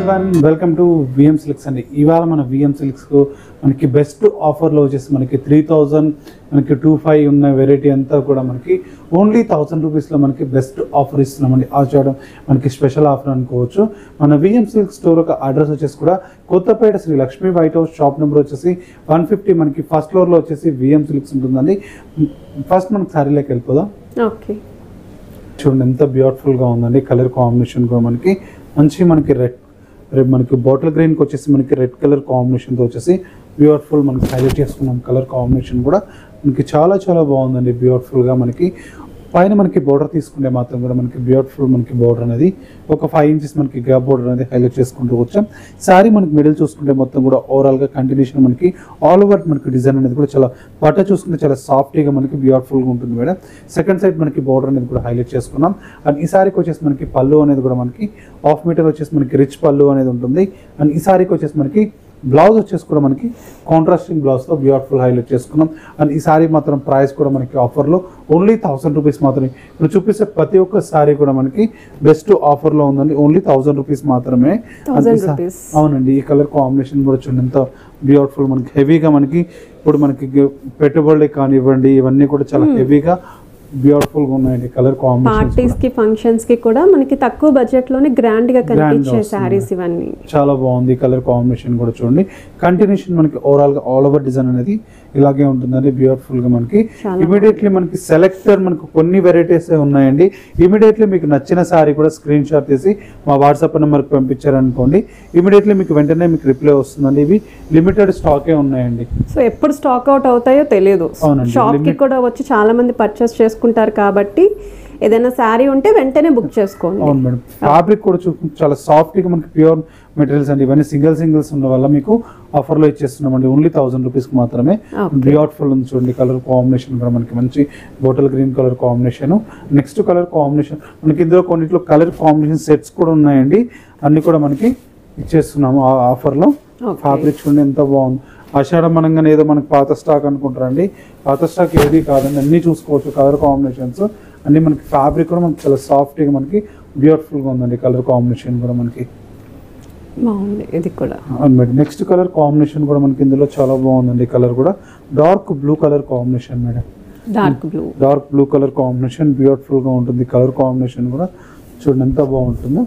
One welcome to VM silks అండి ఇవాళ మన విఎం సిల్క్స్ మనకి బెస్ట్ ఆఫర్లో వచ్చేసి మనకి త్రీ థౌజండ్ మనకి టూ ఫైవ్ ఉన్న వెరైటీ అంతా కూడా మనకి ఓన్లీ థౌసండ్ రూపీస్లో మనకి బెస్ట్ ఆఫర్ ఇస్తున్నామండి ఆ చూడడం మనకి స్పెషల్ ఆఫర్ అనుకోవచ్చు మన విఎం సిల్క్ స్టోర్ ఒక అడ్రస్ వచ్చేసి కూడా Kothapeta Sri Lakshmi white house shop number వచ్చేసి వన్ ఫిఫ్టీ మనకి ఫస్ట్ ఫ్లోర్లో వచ్చేసి విఎం సిల్క్స్ ఉంటుందండి ఫస్ట్ మనకి శారీలోకి వెళ్ళిపోదాం ఓకే చూడండి ఎంత బ్యూటిఫుల్గా ఉందండి కలర్ కాంబినేషన్ కూడా మనకి మంచి మనకి రెడ్ రెడ్ మనకి బాటిల్ గ్రీన్కి వచ్చేసి మనకి రెడ్ కలర్ కాంబినేషన్తో వచ్చేసి బ్యూటిఫుల్ మనకి హైలైట్ చేసుకున్నాం కలర్ కాంబినేషన్ కూడా మనకి చాలా చాలా బాగుందండి బ్యూటిఫుల్గా మనకి పైన మనకి బోర్డర్ తీసుకుంటే మాత్రం కూడా మనకి బ్యూటిఫుల్ మనకి బోర్డర్ అనేది ఒక ఫైవ్ ఇంచెస్ మనకి గ్యాప్ బోర్డర్ అనేది హైలైట్ చేసుకుంటూ వచ్చాం శారీ మనకి మిడిల్ చూసుకుంటే మొత్తం కూడా ఓవరాల్గా కంటిన్యూషన్ మనకి ఆల్ ఓవర్ మనకి డిజైన్ అనేది కూడా చాలా పట్ట చూసుకుంటే చాలా సాఫ్ట్గా మనకి బ్యూటిఫుల్గా ఉంటుంది మేడం సెకండ్ సైడ్ మనకి బోర్డర్ అనేది కూడా హైలైట్ చేసుకున్నాం అండ్ ఈ సారీకి వచ్చేసి మనకి పళ్ళు అనేది కూడా మనకి హాఫ్ మీటర్ వచ్చేసి మనకి రిచ్ పళ్ళు అనేది ఉంటుంది అండ్ ఈ సారీకి వచ్చేసి మనకి బ్లౌజ్ వచ్చేసి కూడా మనకి కాంట్రాస్టింగ్ బ్లౌజ్తో బ్యూటిఫుల్ హైలైట్ చేసుకున్నాం అండ్ ఈ సారీ మాత్రం ప్రైస్ కూడా మనకి ఆఫర్లో ఓన్లీ థౌసండ్ రూపీస్ మాత్రమే ఇప్పుడు చూపిస్తే ప్రతి ఒక్క సారీ కూడా మనకి బెస్ట్ ఆఫర్లో ఉందండి ఓన్లీ థౌసండ్ రూపీస్ మాత్రమే And ఈ థౌసండ్ సా- రూపీస్ అవునండి ఈ కలర్ కాంబినేషన్ కూడా చూడండి ఎంత బ్యూటిఫుల్ మనకి హెవీగా మనకి ఇప్పుడు మనకి గ- పెట్టుబడులు కానివ్వండి ఇవన్నీ కూడా చాలా హెవీగా బ్యూటిఫుల్ గా ఉన్నాయండి కలర్ పార్టీస్ కాంబినేషన్ కి ఫంక్షన్స్ కి కూడా మనకి తక్కువ బడ్జెట్ లోనే గ్రాండ్ గా కనిపించే వస్తుంది. శారీస్ ఇవన్నీ చాలా బాగుంది కలర్ కాంబినేషన్ కూడా చూడండి కంటిన్యూషన్ మనకి ఓవరాల్ గా ఆల్ ఓవర్ డిజైన్ అనేది ఇలాగే ఉంటుందండి బ్యూటిఫుల్ గా మనకి చాలా ఇమీడియట్లీ మనకి సెలెక్టర్ మనకు కొన్ని వెరైటీస్ ఉన్నాయండి ఇమీడియట్లీ మీకు నచ్చిన సారీ కూడా స్క్రీన్ షాట్ తీసి మా వాట్సాప్ నెంబర్కి పంపించారనుకోండి ఇమీడియట్లీ మీకు వెంటనే మీకు రిప్లై వస్తుందండి ఇవి లిమిటెడ్ స్టాకే ఉన్నాయండి సో ఎప్పుడు స్టాక్ అవుట్ అవుతాయో తెలియదు అవునండి, షాప్ కి limit- కూడా వచ్చి చాలా మంది పర్చేస్ చేసుకుంటారు కాబట్టి ఏదైనా శారీ ఉంటే వెంటనే బుక్ చేసుకోండి అవును మేడం ఫ్యాబ్రిక్ కూడా చూసుకుంటే చాలా సాఫ్ట్ గా మనకి ప్యూర్ మెటీరియల్స్ అండి ఇవన్నీ సింగిల్ సింగిల్స్ ఉన్న వల్ల మీకు ఆఫర్ లో ఇచ్చేస్తున్నామండి ఓన్లీ థౌసండ్ రూపీస్ కి మాత్రమే Okay. బ్యూటిఫుల్ ఉంది చూడండి కలర్ కాంబినేషన్ కూడా మనకి మంచి bottle green colour combination next colour combination మనకి ఇందులో కొన్నిట్లో కలర్ కాంబినేషన్ సెట్స్ కూడా ఉన్నాయండి అన్ని కూడా మనకి ఇచ్చేస్తున్నాము ఆ ఆఫర్ లో Okay. ఫ్యాబ్రిక్ చూడండి ఎంత బాగుంది ఆషాఢం అనగానే ఏదో మనకి పాత స్టాక్ అనుకుంటారండి పాత స్టాక్ ఏది కాదండి అన్ని చూసుకోవచ్చు కలర్ కాంబినేషన్స్ అన్ని మనకి ఫ్యాబ్రిక్ కూడా మనకి చాలా సాఫ్ట్గా మనకి బ్యూటిఫుల్గా ఉందండి కలర్ కాంబినేషన్ కూడా మనకి బాగుంది ఇది కూడా మేడం నెక్స్ట్ కలర్ కాంబినేషన్ కూడా మనకి ఇందులో చాలా బాగుందండి కలర్ కూడా dark blue colour combination madam dark blue dark blue colour combination బ్యూటిఫుల్గా ఉంటుంది కలర్ కాంబినేషన్ కూడా చూడండి ఎంత బాగుంటుందో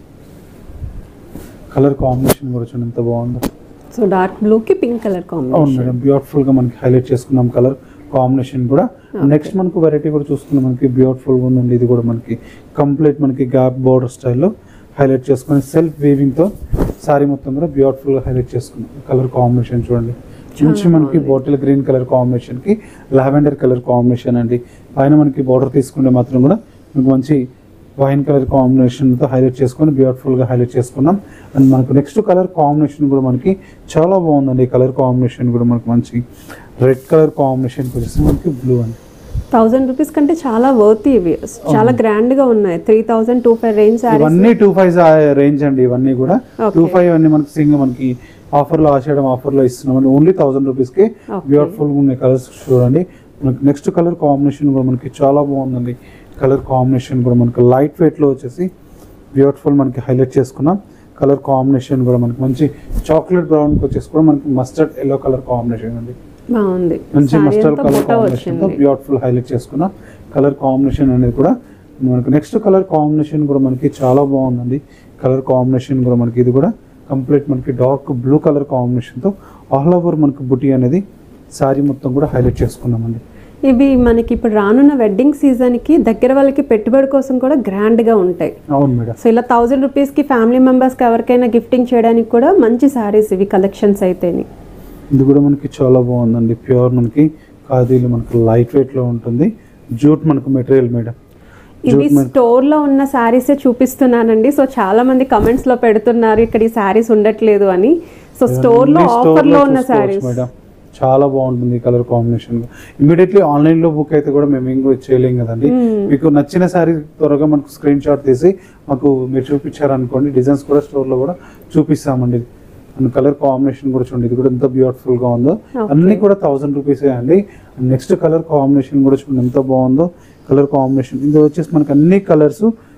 కలర్ కాంబినేషన్ కూడా చూడండి ఎంత బాగుందో సో డార్క్ బ్లూ కి పింక్ కలర్ అవును కాంబినేషన్ మేడం బ్యూటిఫుల్ గా మనకి హైలైట్ చేసుకున్నాం కలర్ కాంబినేషన్ కూడా నెక్స్ట్ మనకు వెరైటీ కూడా చూసుకున్నాం మనకి బ్యూటిఫుల్ గా ఉందండి ఇది కూడా మనకి కంప్లీట్ మనకి గ్యాప్ బోర్డర్ స్టైల్లో హైలైట్ చేసుకుని సెల్ఫ్ వీవింగ్ తో సారీ మొత్తం కూడా బ్యూటిఫుల్ గా హైలైట్ చేసుకున్నాం కలర్ కాంబినేషన్ చూడండి మంచి మనకి బాటిల్ గ్రీన్ కలర్ కాంబినేషన్ కి లావెండర్ కలర్ కాంబినేషన్ అండి పైన మనకి బార్డర్ తీసుకుంటే మాత్రం కూడా మీకు మంచి వైన్ కలర్ కాంబినేషన్తో హైలైట్ చేసుకొని బ్యూటిఫుల్గా హైలైట్ చేసుకున్నాం అండ్ మనకు నెక్స్ట్ కలర్ కాంబినేషన్ కూడా మనకి చాలా బాగుందండి కలర్ కాంబినేషన్ కూడా మనకి మంచి రెడ్ కలర్ కాంబినేషన్ వచ్చేసి మనకి బ్లూ అండి థౌసండ్ రూపీస్ కంటే చాలా వర్త్ ఇవి చాలా గ్రాండ్ గా ఉన్నాయి three thousand two five range saris ఇవన్నీ టూ ఫైవ్ రేంజ్ అండి ఇవన్నీ కూడా Okay. టూ ఫైవ్ అన్ని మనకి సింగ్ మనకి ఆఫర్లో ఆషాఢం ఆఫర్లో ఇస్తున్నాం అండి ఓన్లీ థౌసండ్ రూపీస్కి Okay. బ్యూటిఫుల్గా ఉన్నాయి కలర్స్ చూడండి మనకి నెక్స్ట్ కలర్ కాంబినేషన్ కూడా మనకి చాలా బాగుందండి కలర్ కాంబినేషన్ కూడా మనకి లైట్ వెయిట్లో వచ్చేసి బ్యూటిఫుల్ మనకి హైలైట్ చేసుకున్నాం కలర్ కాంబినేషన్ కూడా మనకి మంచి చాక్లెట్ బ్రౌన్కి వచ్చేసి కూడా మనకి మస్టర్డ్ ఎల్లో కలర్ కాంబినేషన్ అండి బాగుంది మంచి Saree మస్టర్డ్ అంతా కలర్ బుట్ట కాంబినేషన్తో వచ్చింది బ్యూటిఫుల్ హైలైట్ చేసుకున్నాం కలర్ కాంబినేషన్ అనేది కూడా మనకు నెక్స్ట్ కలర్ కాంబినేషన్ కూడా మనకి చాలా బాగుందండి కలర్ కాంబినేషన్ కూడా మనకి ఇది కూడా కంప్లీట్ మనకి డార్క్ బ్లూ కలర్ కాంబినేషన్తో ఆల్ ఓవర్ మనకి బుటీ అనేది శారీ మొత్తం కూడా హైలైట్ చేసుకున్నామండి ఇవి మనకి ఇప్పుడు రానున్న వెడ్డింగ్ సీజన్ కి దగ్గర వాళ్ళకి పెట్టుబడి కోసం కూడా గ్రాండ్ గా ఉంటాయి అవును మేడం సో ఇలా థౌజండ్ రూపీస్ కి ఫ్యామిలీ మెంబర్స్ కి ఎవరికైనా గిఫ్టింగ్ చేయడానికి కూడా మంచి శారీస్ ఇవి కలెక్షన్స్ అయితేని ఇది కూడా మనకి చాలా బాగుందండి ప్యూర్ మనకి ఖాదీలు మనకి లైట్ వెయిట్లో ఉంటుంది జూట్ మనకు మెటీరియల్ మేడం ఇవి జూట్ మన- స్టోర్ లో ఉన్న శారీసే చూపిస్తున్నానండి సో చాలా మంది కమెంట్స్ లో పెడుతున్నారు ఇక్కడ ఈ శారీస్ ఉండట్లేదు అని సో స్టోర్ లో ఇవన్నీ store ఆఫర్ లో ఉన్న చూసుకోవచ్చు శారీస్ మేడం చాలా బాగుంటుంది కలర్ కాంబినేషన్ ఇమీడియట్లీ ఆన్లైన్ లో బుక్ అయితే కూడా మేము ఇంకో చేయలేం కదండి మీకు నచ్చిన శారీ త్వరగా మనకు స్క్రీన్ షాట్ తీసి మాకు మీరు చూపించారనుకోండి డిజైన్స్ కూడా స్టోర్ లో కూడా చూపిస్తామండి అండ్ కలర్ కాంబినేషన్ కూడా చూడండి ఇది కూడా ఎంత బ్యూటిఫుల్ గా ఉందో Okay. అన్ని కూడా థౌసండ్ రూపీసే అండి నెక్స్ట్ కలర్ కాంబినేషన్ కూడా చూడండి ఎంత బాగుందో కలర్ కాంబినేషన్ ఇది వచ్చేసి మనకి అన్ని కలర్స్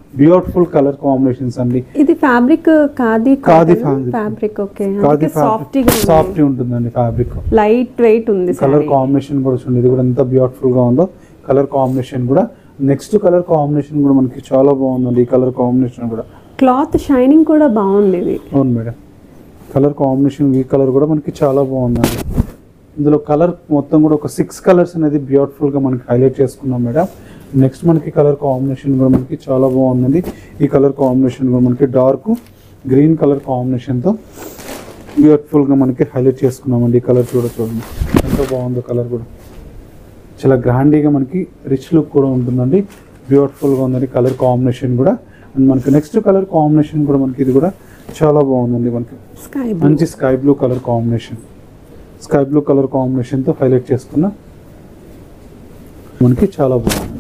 బ్యూటిఫుల్ కలర్ కాంబినేషన్స్ అండి ఇది fabric khadi khadi fabric. Fabric okay khadi సాఫ్టీగా సాఫ్ట్ ఉంటుందండి ఫ్యాబ్రిక్ లైట్ వెయిట్ ఉంది కలర్ saree. కాంబినేషన్ కూడా చూడండి ఇది కూడా ఎంత బ్యూటిఫుల్ గా ఉందో కలర్ కాంబినేషన్ కూడా నెక్స్ట్ కలర్ కాంబినేషన్ కూడా మనకి చాలా బాగుందండి ఈ కలర్ కాంబినేషన్ కూడా క్లాత్ షైనింగ్ కూడా బాగుంది ఇది అవును మేడం కలర్ కాంబినేషన్ ఈ కలర్ కూడా మనకి చాలా బాగుందండి ఇందులో కలర్ మొత్తం కూడా ఒక సిక్స్ కలర్స్ అనేది బ్యూటిఫుల్ గా మనకి హైలైట్ చేసుకున్నాం మేడం నెక్స్ట్ మనకి కలర్ కాంబినేషన్ కూడా మనకి చాలా బాగుందండి ఈ కలర్ కాంబినేషన్ కూడా మనకి డార్క్ గ్రీన్ కలర్ కాంబినేషన్తో బ్యూటిఫుల్ గా మనకి హైలైట్ చేసుకున్నామండి ఈ కలర్ కూడా చూడండి ఎంత బాగుందో కలర్ కూడా చాలా గ్రాండీగా మనకి రిచ్ లుక్ కూడా ఉంటుందండి బ్యూటిఫుల్ గా ఉందండి కలర్ కాంబినేషన్ కూడా అండ్ మనకి నెక్స్ట్ కలర్ కాంబినేషన్ కూడా మనకి ఇది కూడా చాలా బాగుందండి మనకి స్కై మంచి sky blue colour combination sky blue colour కాంబినేషన్తో హైలైట్ చేసుకున్న మనకి చాలా బాగుంది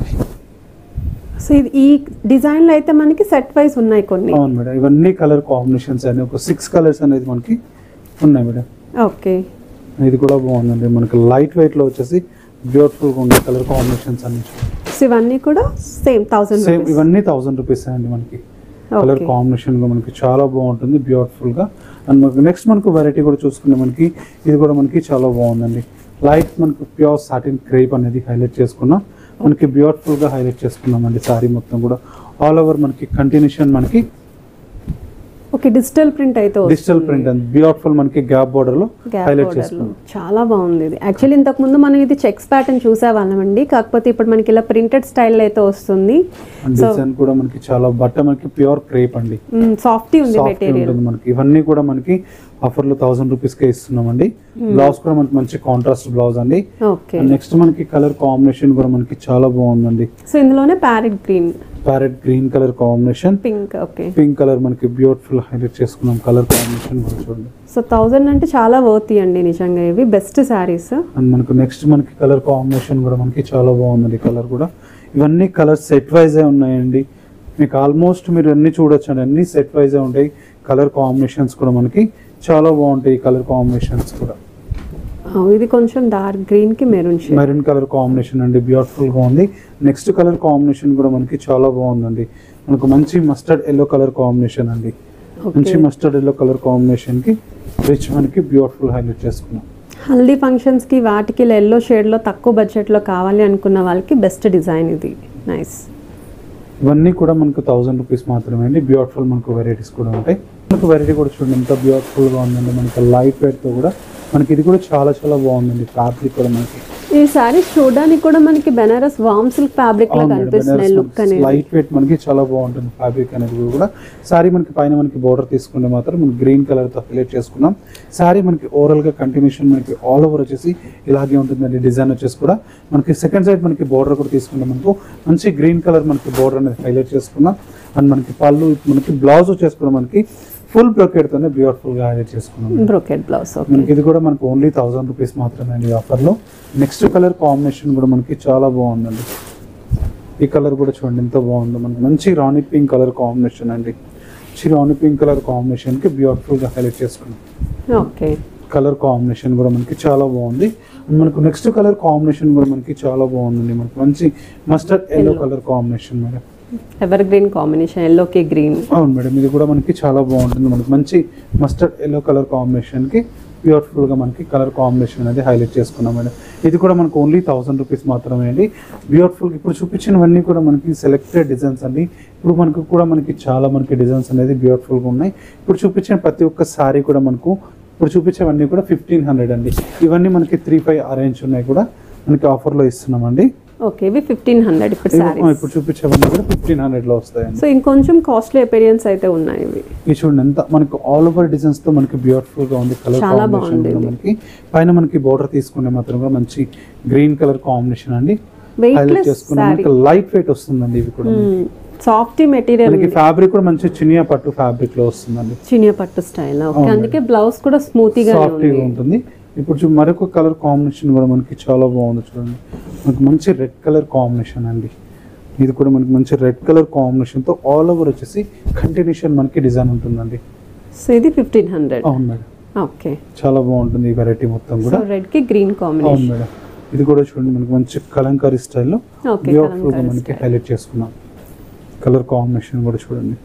సో ఇది ఈ డిజైన్ లో అయితే మనకి సెట్ వైస్ ఉన్నాయి కొన్ని అవును మేడం ఇవన్నీ కలర్ కాంబినేషన్స్ అని ఒక సిక్స్ కలర్స్ అనేది మనకి ఉన్నాయి మేడం ఓకే ఇది కూడా బాగుందండి మనకి లైట్ వెయిట్లో వచ్చేసి బ్యూటిఫుల్గా ఉండే కలర్ కాంబినేషన్స్ అన్ని సో ఇవన్నీ కూడా సేమ్ థౌసండ్ సేమ్ ఇవన్నీ థౌసండ్ రూపీస్ అండి మనకి కలర్ ఓకే కాంబినేషన్ గా మనకి చాలా బాగుంటుంది బ్యూటిఫుల్ గా అండ్ మనకి నెక్స్ట్ మనకు వెరైటీ కూడా చూసుకుంటే మనకి ఇది కూడా మనకి చాలా బాగుందండి లైట్ మనకు ప్యూర్ సాటిన్ క్రేప్ అనేది హైలైట్ చేసుకున్నాం మనకి బ్యూటిఫుల్ గా హైలైట్ చేసుకున్నాం అండి సారీ మొత్తం కూడా ఆల్ ఓవర్ మనకి కంటిన్యూషన్ మనకి ఓకే డిజిటల్ ప్రింట్ అయితే వస్తుంది. డిజిటల్ ప్రింట్ అండ్ బ్యూటిఫుల్ మనకి గ్యాప్ బోర్డర్ లో Gap హైలైట్ border లో. చేసుకున్నాం చాలా బాగుంది ఇది యాక్చువల్లీ ఇంతకు ముందు మనం ఇది చెక్స్ ప్యాటర్న్ చూసేవాళ్ళమండి కాకపోతే ఇప్పుడు మనకి ఇలా ప్రింటెడ్ స్టైల్ అయితే వస్తుంది అండ్ So- డిజైన్ కూడా మనకి చాలా బట్ట మనకి ప్యూర్ క్రేప్ అండి సాఫ్టీ ఉంది సాఫ్ట్ మెటీరియల్ ఉంటుంది మనకి ఇవన్నీ కూడా మనకి ఆఫర్లో థౌసండ్ రూపీస్కే ఇస్తున్నామండి బ్లౌజ్ కూడా మనకి మంచి కాంట్రాస్ట్ బ్లౌజ్ అండి ఓకే నెక్స్ట్ మనకి కలర్ కాంబినేషన్ కూడా మనకి చాలా బాగుందండి సో ఇందులోనే parrot green parrot green colour combination pink okay pink colour మనకి బ్యూటిఫుల్ హైలైట్ చేసుకున్నాం కలర్ కాంబినేషన్ కూడా చూడండి సో థౌజండ్ అంటే చాలా వర్తీ అండి నిజంగా ఇవి బెస్ట్ శారీస్ అండ్ మనకు నెక్స్ట్ మనకి కలర్ కాంబినేషన్ కూడా మనకి చాలా బాగుందండి కలర్ కూడా ఇవన్నీ కలర్ సెట్ వైజే ఉన్నాయండి మీకు ఆల్మోస్ట్ మీరు అన్ని చూడొచ్చు అండి అన్ని సెట్ వైజే ఉంటాయి కలర్ కాంబినేషన్స్ కూడా మనకి చాలా బాగుంటాయి కలర్ కాంబినేషన్స్ కూడా ఇది కొంచెం డార్క్ గ్రీన్ కి maroon shade maroon colour combination అండి బ్యూటిఫుల్ గా ఉంది నెక్స్ట్ కలర్ కాంబినేషన్ కూడా మనకి చాలా బాగుందండి మనకు మంచి మస్టర్డ్ ఎల్లో కలర్ కాంబినేషన్ అండి మంచి okay mustard yellow colour combination కి రిచ్ మనకి బ్యూటిఫుల్ హైలైట్ చేసుకున్నాం హల్దీ ఫంక్షన్స్ కి వాటికి ఎల్లో షేడ్ లో తక్కువ బడ్జెట్ లో కావాలి అనుకున్న వాళ్ళకి బెస్ట్ డిజైన్ ఇది నైస్ ఇవన్నీ కూడా మనకు థౌసండ్ రూపీస్ మాత్రమే అండి బ్యూటిఫుల్ మనకు వెరైటీస్ కూడా ఉంటాయి మనకు వెరైటీ కూడా చూడండి ఎంత బ్యూటిఫుల్ గా ఉందండి మనకి లైట్ వెయిట్ తో కూడా మనకి ఇది కూడా చాలా చాలా బాగుందండి ఫ్యాబ్రిక్ కూడా మనకి ఈ శారీస్ చూడడానికి కూడా మనకి బెనారస్ వామ్ సిల్క్ ఫ్యాబ్రిక్ లా కనిపిస్తున్నాయి లుక్ అనేది లైట్ వెయిట్ మనకి చాలా బాగుంటుంది ఫ్యాబ్రిక్ అనేది కూడా సారీ మనకి పైన మనకి బోర్డర్ తీసుకుంటే మాత్రం మనం గ్రీన్ కలర్ తో హైలైట్ చేసుకున్నాం సారీ మనకి ఓవరాల్ గా కంటిన్యూషన్ మనకి ఆల్ ఓవర్ వచ్చేసి ఇలాగే ఉంటుందండి డిజైన్ వచ్చేసి కూడా మనకి సెకండ్ సైడ్ మనకి బోర్డర్ కూడా తీసుకుంటే మనకు మంచి గ్రీన్ కలర్ మనకి బోర్డర్ అనేది హైలైట్ చేసుకున్నాం అండ్ మనకి పళ్ళు మనకి బ్లౌజ్ వచ్చేసి కూడా మనకి ఫుల్ బ్రొకెట్ తోనే బ్యూటిఫుల్ గా హైలైట్ చేసుకున్నాం బ్రోకెట్ బ్లౌజ్ ఓకే మనకి ఇది కూడా మనకు ఓన్లీ థౌసండ్ రూపీస్ మాత్రమే అండి ఆఫర్ లో నెక్స్ట్ కలర్ కాంబినేషన్ కూడా మనకి చాలా బాగుందండి ఈ కలర్ కూడా చూడండి ఎంత బాగుందో మనకి మంచి రాణి పింక్ కలర్ కాంబినేషన్ అండి మంచి రాణి పింక్ కలర్ కాంబినేషన్ కి బ్యూటిఫుల్ గా హైలైట్ చేసుకున్నాం ఓకే కలర్ కాంబినేషన్ కూడా మనకి చాలా బాగుంది అండ్ మనకు నెక్స్ట్ కలర్ కాంబినేషన్ కూడా మనకి చాలా బాగుందండి మనకి మంచి mustard yellow Yellow. Colour combination madam evergreen combination ఎల్లోకి గ్రీన్ అవును మేడం ఇది కూడా మనకి చాలా బాగుంటుంది మనకి మంచి మస్టర్డ్ ఎల్లో కలర్ కాంబినేషన్ కి బ్యూటిఫుల్ గా మనకి కలర్ కాంబినేషన్ అనేది హైలైట్ చేసుకున్నాం మేడం ఇది కూడా మనకు ఓన్లీ థౌసండ్ రూపీస్ మాత్రమే అండి బ్యూటిఫుల్ ఇప్పుడు చూపించినవన్నీ కూడా మనకి సెలెక్టెడ్ డిజైన్స్ అండి ఇప్పుడు మనకు కూడా మనకి చాలా మనకి డిజైన్స్ అనేది బ్యూటిఫుల్ గా ఉన్నాయి ఇప్పుడు చూపించిన ప్రతి ఒక్క సారీ కూడా మనకు ఇప్పుడు చూపించేవన్నీ కూడా ఫిఫ్టీన్ హండ్రెడ్ అండి ఇవన్నీ మనకి త్రీ ఫైవ్ అరేంజ్ ఉన్నాయి కూడా మనకి ఆఫర్లో ఇస్తున్నామండి ఓకే ఇవి ఫిఫ్టీన్ హండ్రెడ్ ఇప్పుడు ఇవి- శారీస్ ఇప్పుడు చూపించేవన్నీ కూడా ఫిఫ్టీన్ హండ్రెడ్లో వస్తాయండి సో ఇంకొంచెం కాస్ట్లీ అపీరియన్స్ అయితే ఉన్నాయి ఇవి ఇది చూడండి ఎంత మనకి ఆల్ ఓవర్ డిజైన్స్ తో మనకి బ్యూటిఫుల్ గా ఉంది కలర్ చాలా కాంబినేషన్ బాగుంది కూడా ఇది. మనకి పైన మనకి బోర్డర్ తీసుకునే మాత్రం కూడా మంచి గ్రీన్ కలర్ కాంబినేషన్ అండి హైలైట్ వెయిట్లెస్ చేసుకున్న శారీ మనకి లైట్ వెయిట్ వస్తుందండి ఇవి కూడా సాఫ్ట్ మెటీరియల్ మనకి ఫ్యాబ్రిక్ కూడా మంచి చినియా పట్టు ఫ్యాబ్రిక్ లో వస్తుందండి చినియా పట్టు స్టైల్ ఓకే అవును అందుకే బ్లౌజ్ కూడా స్మూతీగా సాఫ్ట్ గా ఉంటుంది ఇప్పుడు చూ- మరొక కలర్ కాంబినేషన్ కూడా మనకి చాలా బాగుంది చూడండి మనకి మంచి రెడ్ కలర్ కాంబినేషన్ అండి ఇది కూడా మనకి మంచి రెడ్ కలర్ కాంబినేషన్ తో ఆల్ ఓవర్ వచ్చేసి కంటిన్యూషన్ మనకి డిజైన్ ఉంటుందండి సో ఇది ఫిఫ్టీన్ హండ్రెడ్ అవును మేడం ఓకే చాలా బాగుంటుంది ఈ వెరైటీ మొత్తం సో కూడా రెడ్ కి గ్రీన్ అవును కాంబినేషన్ మేడం ఇది కూడా చూడండి మనకి మంచి కలంకారీ స్టైల్లో ఓకే బ్యూటిఫుల్ గా మనకి హైలైట్ చేసుకున్నాం కలర్ కాంబినేషన్ కూడా చూడండి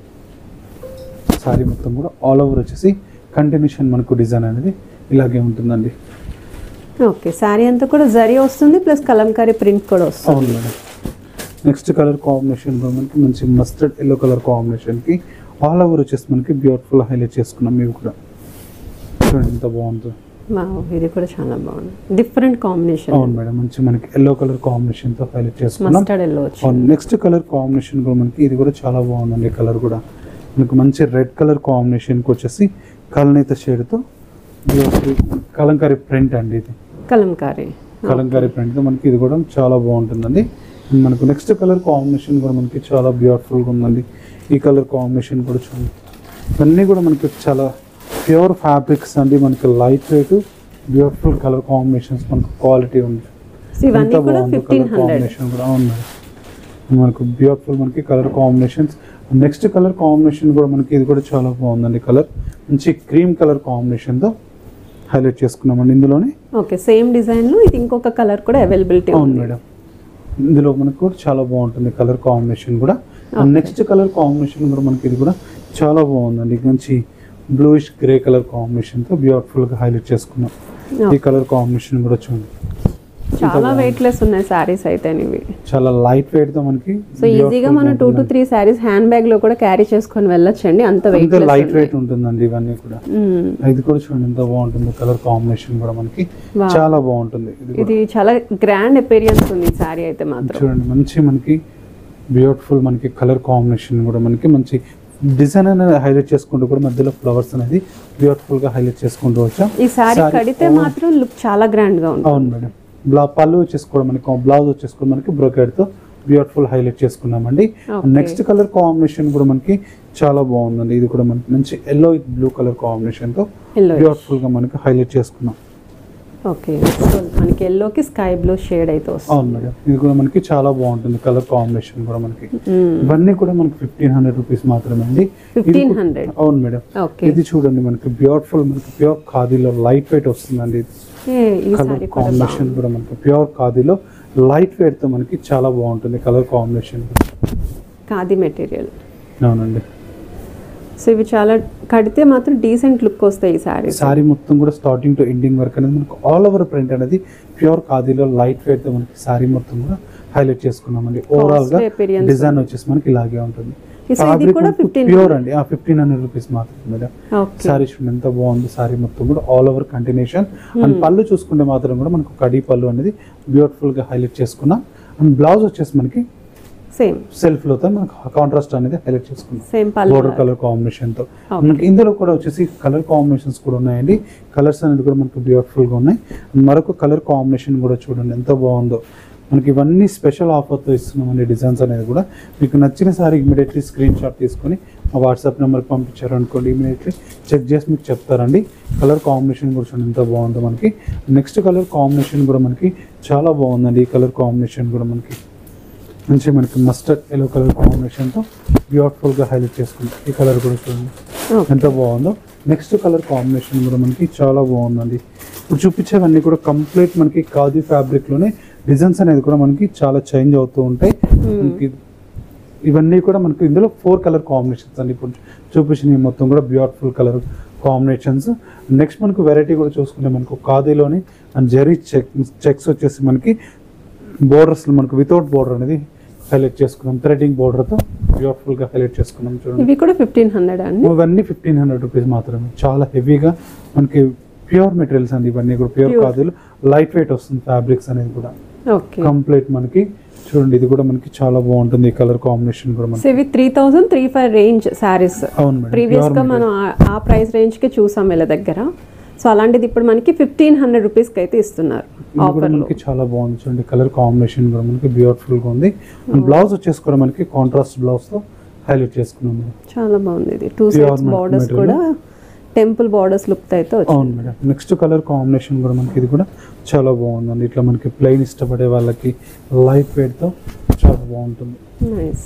సారీ మొత్తం కూడా ఆల్ ఓవర్ వచ్చేసి కంటిన్యూషన్ మనకు డిజైన్ అనేది ఇలాగే ఉంటుందండి ఓకే శారీ అంతా కూడా జరీ వస్తుంది ప్లస్ కలంకారీ ప్రింట్ కూడా వస్తుంది అవును మేడం నెక్స్ట్ కలర్ కాంబినేషన్ కూడా మనకి మంచి మస్టర్డ్ ఎల్లో కలర్ కాంబినేషన్కి ఆల్ ఓవర్ వచ్చేసి మనకి బ్యూటిఫుల్ హైలైట్ చేసుకున్నాం ఇవి కూడా చూడండి ఎంత బాగుంటుంది వావ్, ఇది కూడా చాలా బాగుంది డిఫరెంట్ కాంబినేషన్ అవును మేడం మంచి మనకి ఎల్లో కలర్ కాంబినేషన్తో హైలైట్ చేసుకున్నాం మస్టర్డ్ ఎల్లో వచ్చి అవును నెక్స్ట్ కలర్ కాంబినేషన్ కూడా మనకి ఇది కూడా చాలా బాగుందండి కలర్ కూడా మనకి మంచి రెడ్ కలర్ కాంబినేషన్కి వచ్చేసి కలనేత షేడ్తో కలంకారీ ప్రింట్ అండి ఇది కలంకారీ కలంకారీ ప్రింట్తో మనకి ఇది కూడా చాలా బాగుంటుందండి And మనకు నెక్స్ట్ కలర్ కాంబినేషన్ కూడా మనకి చాలా బ్యూటిఫుల్గా ఉందండి ఈ కలర్ కాంబినేషన్ కూడా చూడండి ఇవన్నీ కూడా మనకి చాలా ప్యూర్ ఫ్యాబ్రిక్స్ అండి మనకి light weight beautiful colour combinations మనకు క్వాలిటీ ఉంది సో ఇవన్నీ ఎంత కూడా బాగుందో ఫిఫ్టీన్ కలర్ హండ్రెడ్ కాంబినేషన్ కూడా అవును మేడం మనకు బ్యూటిఫుల్ మనకి colour combinations next colour combination కూడా మనకి ఇది కూడా చాలా బాగుందండి కలర్ మంచి క్రీమ్ కలర్ కాంబినేషన్తో హైలైట్ చేసుకున్నామండి ఇందులోనే ఓకే సేమ్ డిజైన్ లో ఇది ఇంకొక కలర్ కూడా అవైలబిలిటీ అవును ఉంది మేడం ఇందులో మనకు కూడా చాలా బాగుంటుంది కలర్ కాంబినేషన్ కూడా నెక్స్ట్ కలర్ కాంబినేషన్ కూడా మనకి ఇది కూడా చాలా బాగుందండి మంచి బ్లూయిష్ గ్రే కలర్ కాంబినేషన్తో బ్యూటిఫుల్గా హైలైట్ చేసుకున్నాం ఈ కలర్ కాంబినేషన్ కూడా చూడండి చాలా వెయిట్ లెస్ ఉన్నాయి శారీస్ అయితే ఇవి చాలా లైట్ వెయిట్ తో మనకి సో ఈజీగా మనం two to three saris hand bag లో కూడా క్యారీ చేసుకొని వెళ్ళొచ్చండి అంత వెయిట్ అంతే లైట్ వెయిట్ ఉంటుందండి ఇవన్నీ కూడా ఇది కూడా చూడండి ఎంత బాగుంటుంది కలర్ కాంబినేషన్ కూడా మనకి Wow. చాలా బాగుంటుంది ఇది కూడా. ఇది చాలా గ్రాండ్ అపీరియన్స్ ఉంది ఈ శారీ అయితే మాత్రం చూడండి మంచి మనకి బ్యూటిఫుల్ మనకి కలర్ కాంబినేషన్ కూడా మనకి మంచి డిజైన్ అనేది హైలైట్ చేసుకుంటూ కూడా మధ్యలో ఫ్లవర్స్ అనేది బ్యూటిఫుల్ గా హైలైట్ చేసుకుంటూ వచ్చాం ఈ శారీ Saree- కడితే మాత్రం లుక్ చాలా గ్రాండ్ గా ఉంది అవును మేడం బ్లా పళ్ళు వచ్చేసి కూడా మనకి బ్లౌజ్ వచ్చేసి కూడా మనకి బ్రోకెడ్ తో బ్యూటిఫుల్ హైలైట్ చేసుకున్నామండి Okay. నెక్స్ట్ కలర్ కాంబినేషన్ కూడా మనకి చాలా బాగుందండి ఇది కూడా మనకి మంచి yellow with blue colour combination తో ఎల్లో బ్యూటిఫుల్ గా మనకి హైలైట్ చేసుకున్నాం ఓకే సో మనకి ఎల్లోకి స్కై బ్లూ షేడ్ అయితే వస్తుంది అవును మేడం ఇది కూడా మనకి చాలా బాగుంటుంది కలర్ కాంబినేషన్ కూడా మనకి మ్మ్. ఇవన్నీ కూడా మనకి ఫిఫ్టీన్ హండ్రెడ్ రూపీస్ మాత్రమే అండి ఇది 1500. కూడా- అవును మేడం ఓకే ఇది చూడండి మనకి బ్యూటిఫుల్ మనకి ప్యూర్ ఖాదీలో లైట్ వెయిట్ వస్తుందండి ఇది ఏ, ఈ కలర్ శారీ కూడా కాంబినేషన్ కూడా మనకి ప్యూర్ ఖాదీలో లైట్ వెయిట్ తో మనకి చాలా బాగుంటుంది కలర్ కాంబినేషన్ ఖాదీ మెటీరియల్ అవునండి సో ఇవి చాలా కడితే మాత్రం డీసెంట్ లుక్ వస్తాయి ఈ శారీస్ సారీ మొత్తం కూడా స్టార్టింగ్ టు ఎండింగ్ వరకు అనేది మనకు ఆల్ ఓవర్ ప్రింట్ అనేది ప్యూర్ ఖాదీలో లైట్ వెయిట్ తో మనకి సారీ మొత్తం కూడా హైలైట్ చేసుకున్నామండి ఓవరాల్ గా Costly appearance. డిజైన్ వచ్చేసి మనకి ఇలాగే ఉంటుంది ఈ సో ఇది కూడా ఫిఫ్టీన్ ప్యూర్ అండి ఫిఫ్టీన్ హండ్రెడ్ రూపీస్ మాత్రమే మేడం ఓకే సారీ చూడండి ఎంత బాగుంది సారీ మొత్తం కూడా ఆల్ ఓవర్ కంటిన్యూషన్ అండ్ పళ్ళు చూసుకుంటే మాత్రం కూడా మనకు కడీ పళ్ళు అనేది బ్యూటిఫుల్ గా హైలైట్ చేసుకున్నాం అండ్ బ్లౌజ్ వచ్చేసి మనకి సేమ్ సెల్ఫ్ లో మనకు కాంట్రాస్ట్ అనేది హైలైట్ చేసుకున్నాం same pallu border colour combination తో Okay. మనకి ఇందులో కూడా వచ్చేసి కలర్ కాంబినేషన్స్ కూడా ఉన్నాయండి కలర్స్ అనేది కూడా మనకు బ్యూటిఫుల్ గా ఉన్నాయి And మరొక కలర్ కాంబినేషన్ కూడా చూడండి ఎంత బాగుందో మనకి ఇవన్నీ స్పెషల్ ఆఫర్తో ఇస్తున్నామండి డిజైన్స్ అనేది కూడా మీకు నచ్చిన సారీ ఇమీడియట్లీ స్క్రీన్ షాట్ తీసుకొని మా వాట్సాప్ నెంబర్కి పంపించారు అనుకోండి ఇమీడియట్లీ చెక్ చేసి మీకు చెప్తారండి కలర్ కాంబినేషన్ కూడా చూడండి ఎంత బాగుందో మనకి నెక్స్ట్ కలర్ కాంబినేషన్ కూడా మనకి చాలా బాగుందండి ఈ కలర్ కాంబినేషన్ కూడా మనకి మంచి మనకి మస్టర్డ్ ఎల్లో కలర్ కాంబినేషన్తో బ్యూటిఫుల్గా హైలైట్ చేసుకుంటాం ఈ కలర్ కూడా చూడండి ఓకే ఎంత బాగుందో నెక్స్ట్ కలర్ కాంబినేషన్ కూడా మనకి చాలా బాగుందండి ఇప్పుడు చూపించేవన్నీ కూడా కంప్లీట్ మనకి ఖాదీ ఫ్యాబ్రిక్లోనే డిజైన్స్ అనేది కూడా మనకి చాలా చేంజ్ అవుతూ ఉంటాయి మనకి ఇవన్నీ కూడా మనకి ఇందులో ఫోర్ కలర్ కాంబినేషన్స్ అండి ఇప్పుడు చూపించిన మొత్తం కూడా బ్యూటిఫుల్ కలర్ కాంబినేషన్స్ నెక్స్ట్ మనకు వెరైటీ కూడా చూసుకుంటే మనకు ఖాదీలోని అండ్ జెరీ చెక్ చెక్స్ వచ్చేసి మనకి బోర్డర్స్ మనకు వితౌట్ బోర్డర్ అనేది హైలైట్ చేసుకున్నాం థ్రెడింగ్ బోర్డర్తో బ్యూటిఫుల్గా హైలైట్ చేసుకున్నాం చూడండి ఇవి కూడా ఫిఫ్టీన్ హండ్రెడ్ అండి ఇవన్నీ ఫిఫ్టీన్ హండ్రెడ్ రూపీస్ మాత్రమే చాలా హెవీగా మనకి ప్యూర్ మెటీరియల్స్ అండి ఇవన్నీ కూడా ప్యూర్ Pure. కాదు లైట్ వెయిట్ వస్తుంది ఫ్యాబ్రిక్స్ అనేది కూడా ఓకే కంప్లీట్ మనకి చూడండి ఇది కూడా మనకి చాలా బాగుంటుంది ఈ కలర్ కాంబినేషన్ కూడా సో మనకి ఇవి three thousand three five range saris అవును మేడం ప్రీవియస్ Pure గా మనం ఆ- ఆ ప్రైస్ రేంజ్ కి చూసాం వీళ్ళ దగ్గర సో అలాంటిది ఇప్పుడు మనకి ఫిఫ్టీన్ హండ్రెడ్ రూపీస్ కి అయితే ఇస్తున్నారు ఇది కూడా ఆఫర్ లో మనకి చాలా బాగుంది చూడండి కలర్ కాంబినేషన్ కూడా మనకి బ్యూటిఫుల్ గా ఉంది బ్లౌజ్ వచ్చేసి కూడా మనకి కాంట్రాస్ట్ బ్లౌజ్ తో హైలైట్ చేసుకున్నాం మేడం చాలా బాగుంది ఇది two Pure sides material. Borders కూడా టెంపుల్ బార్డర్స్ లుక్ తో అయితే వచ్చింది అవును మేడం నెక్స్ట్ కలర్ కాంబినేషన్ కూడా మనకి ఇది కూడా చాలా బాగుందండి ఇట్లా మనకి ప్లెయిన్ ఇష్టపడే వాళ్ళకి లైట్ వెయిట్ తో చాలా బాగుంటుంది నైస్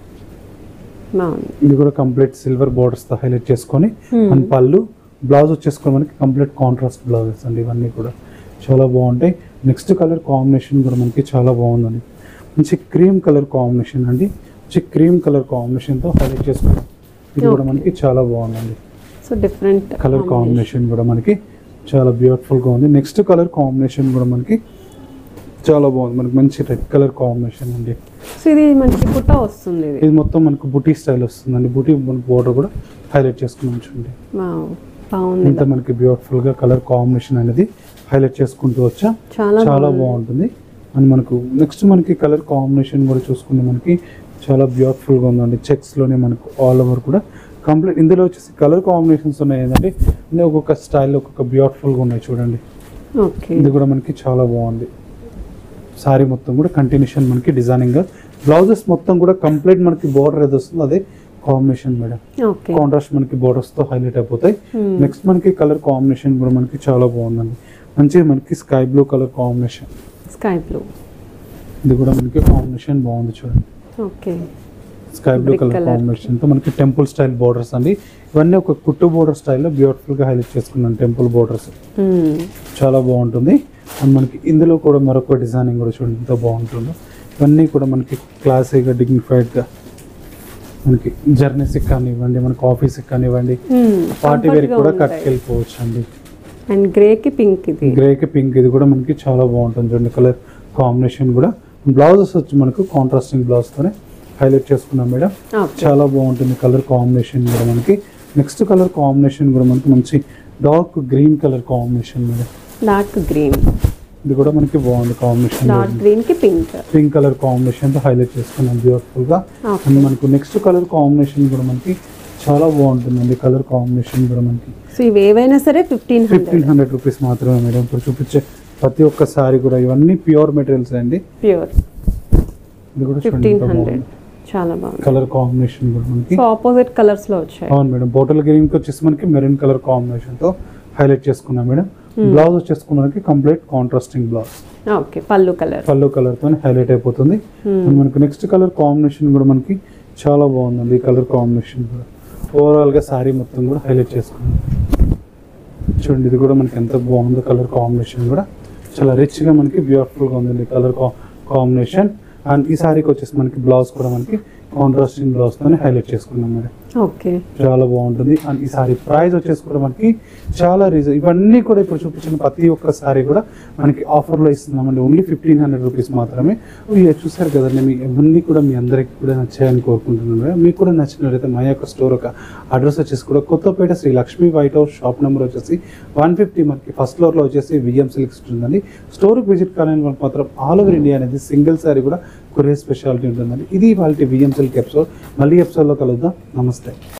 బాగుంది ఇది కూడా కంప్లీట్ సిల్వర్ బోర్డర్స్ తో హైలైట్ చేసుకొని Hmm. అండ్ పళ్ళు బ్లౌజ్ వచ్చేసుకొని మనకి కంప్లీట్ కాంట్రాస్ట్ బ్లౌజెస్ అండి ఇవన్నీ కూడా చాలా బాగుంటాయి నెక్స్ట్ కలర్ కాంబినేషన్ కూడా మనకి చాలా బాగుందండి మంచి క్రీమ్ కలర్ కాంబినేషన్ అండి మంచి క్రీమ్ కలర్ కాంబినేషన్తో హైలైట్ చేసుకున్నాం ఇది కూడా మనకి చాలా బాగుందండి సో డిఫరెంట్ కలర్ కాంబినేషన్ కూడా మనకి చాలా బ్యూటిఫుల్గా ఉంది నెక్స్ట్ కలర్ కాంబినేషన్ కూడా మనకి చాలా బాగుంది మనకి మంచి రెడ్ కలర్ కాంబినేషన్ అండి సో ఇది మనకి పుట్ట వస్తుంది ఇది ఇది మొత్తం మనకు బుటీ స్టైల్ వస్తుందండి బుటీ మనకి బోర్డర్ కూడా హైలైట్ చేసుకున్నాం చూడండి వావ్ బాగుంది ఇంత మనకి బ్యూటిఫుల్ గా కలర్ కాంబినేషన్ అనేది హైలైట్ చేసుకుంటూ వచ్చా చాలా చాలా బాగుంది. బాగుంటుంది అండ్ మనకు నెక్స్ట్ మనకి కలర్ కాంబినేషన్ కూడా చూసుకుంటే మనకి చాలా బ్యూటిఫుల్ గా ఉందండి చెక్స్ లోనే మనకు ఆల్ ఓవర్ కూడా కంప్లీట్ ఇందులో వచ్చేసి కలర్ కాంబినేషన్స్ ఉన్నాయి ఏంటంటే అంటే ఒక్కొక్క స్టైల్ ఒక్కొక్క బ్యూటిఫుల్ గా ఉన్నాయి చూడండి ఓకే ఇది కూడా మనకి చాలా బాగుంది సారీ మొత్తం కూడా కంటిన్యూషన్ మనకి డిజైనింగ్ గా బ్లౌజెస్ మొత్తం కూడా కంప్లీట్ మనకి బోర్డర్ ఏది వస్తుందో అదే కాంబినేషన్ మేడం ఓకే కాంట్రాస్ట్ మనకి బోర్డర్స్ తో హైలైట్ అయిపోతాయి Hmm. నెక్స్ట్ మనకి కలర్ కాంబినేషన్ కూడా మనకి చాలా బాగుందండి మంచిగా మనకి sky blue colour combination sky blue ఇది కూడా మనకి కాంబినేషన్ బాగుంది చూడండి okay sky blue Brick colour colour. Combination తో మనకి టెంపుల్ స్టైల్ బోర్డర్స్ అండి ఇవన్నీ ఒక కుట్టు బోర్డర్ స్టైల్లో బ్యూటిఫుల్ గా హైలైట్ చేసుకున్నాను టెంపుల్ బోర్డర్స్ చాలా బాగుంటుంది అండ్ మనకి ఇందులో కూడా మరొక డిజైనింగ్ కూడా చూడండి ఎంత బాగుంటుందో ఇవన్నీ కూడా మనకి క్లాసీగా డిగ్నిఫైడ్గా మనకి జర్నీస్కి కానివ్వండి మనకి ఆఫీస్కి కానివ్వండి పార్టీ వేర్ కూడా కట్టుకెళ్ళిపోవచ్చు అండి అండ్ గ్రేకి పింక్ ఇది గ్రేకి పింక్ ఇది కూడా మనకి చాలా బాగుంటుంది చూడండి కలర్ కాంబినేషన్ కూడా బ్లౌజెస్ వచ్చి మనకు కాంట్రాస్టింగ్ బ్లౌజ్తోనే హైలైట్ చేసుకున్నాం మేడం ఓకే చాలా బాగుంటుంది కలర్ కాంబినేషన్ కూడా మనకి నెక్స్ట్ కలర్ కాంబినేషన్ కూడా మనకి మంచి dark green colour combination madam dark green ఇది కూడా మనకి బాగుంది కాంబినేషన్ డార్క్ గ్రీన్ కి పింక్ పింక్ కలర్ కాంబినేషన్ తో హైలైట్ చేసుకున్నాం బ్యూటిఫుల్ గా ఓకే అండ్ మనకు నెక్స్ట్ కలర్ కాంబినేషన్ కూడా మనకి చాలా బాగుంటుందండి కలర్ కాంబినేషన్ కూడా మనకి సో ఇవి ఏవైనా సరే fifteen fifteen hundred hundred rupees మాత్రమే మేడం ఇప్పుడు చూపించే ప్రతి ఒక్క సారీ కూడా ఇవన్నీ ప్యూర్ మెటీరియల్స్ అండి ప్యూర్ ఇది కూడా ఫిఫ్టీన్ హండ్రెడ్ చాలా బాగుంది కలర్ కాంబినేషన్ కూడా మనకి సో ఆపోజిట్ కలర్స్ లో వచ్చాయి అవును మేడం బాటిల్ గ్రీన్ కి వచ్చేసి మనకి మెరూన్ కలర్ కాంబినేషన్ తో హైలైట్ చేసుకున్నాం మేడం Hmm. బ్లౌజ్ వచ్చేసుకున్నానికి complete contrasting blouse okay pallu colour pallu colour తో హైలైట్ అయిపోతుంది అండ్ మనకి నెక్స్ట్ కలర్ కాంబినేషన్ కూడా మనకి చాలా బాగుందండి ఈ కలర్ కాంబినేషన్ కూడా ఓవరాల్ గా సారీ మొత్తం కూడా హైలైట్ చేసుకున్నాం చూడండి ఇది కూడా మనకి ఎంత బాగుందో కలర్ కాంబినేషన్ కూడా చాలా రిచ్ గా మనకి బ్యూటిఫుల్ గా ఉందండి కలర్ కాంబినేషన్ అండ్ ఈ సారీకి వచ్చేసి మనకి బ్లౌజ్ కూడా మనకి కాంట్రాస్టింగ్ బ్లౌజ్ తోనే హైలైట్ చేసుకున్నాం మేడం ఓకే చాలా బాగుంటుంది అండ్ ఈ సారీ ప్రైస్ వచ్చేసి కూడా మనకి చాలా రీజన్ ఇవన్నీ కూడా ఇప్పుడు చూపించిన ప్రతి ఒక్క సారీ కూడా మనకి ఆఫర్లో ఇస్తున్నామండి ఓన్లీ ఫిఫ్టీన్ హండ్రెడ్ రూపీస్ మాత్రమే ఇవి చూసారు కదండి మీ ఇవన్నీ కూడా మీ అందరికీ కూడా నచ్చాయని కోరుకుంటున్నాను మేడం. మీకు కూడా నచ్చినట్లయితే మా యొక్క స్టోర్ ఒక అడ్రస్ వచ్చేసి కూడా Kothapeta Sri Lakshmi white house shop number వచ్చేసి వన్ ఫిఫ్టీ మనకి ఫస్ట్ ఫ్లోర్లో వచ్చేసి విఎం సిల్క్స్ ఉంటుందండి స్టోర్కి విజిట్ కాలేని వాళ్ళకి మాత్రం ఆల్ ఓవర్ ఇండియా అనేది సింగిల్ సారీ కూడా కొరియర్ స్పెషాలిటీ ఉంటుందండి ఇది వాళ్ళకి విఎం సిల్క్ ఎపిసోడ్ మళ్ళీ ఎపిసోడ్లో కలుద్దాం నమస్తే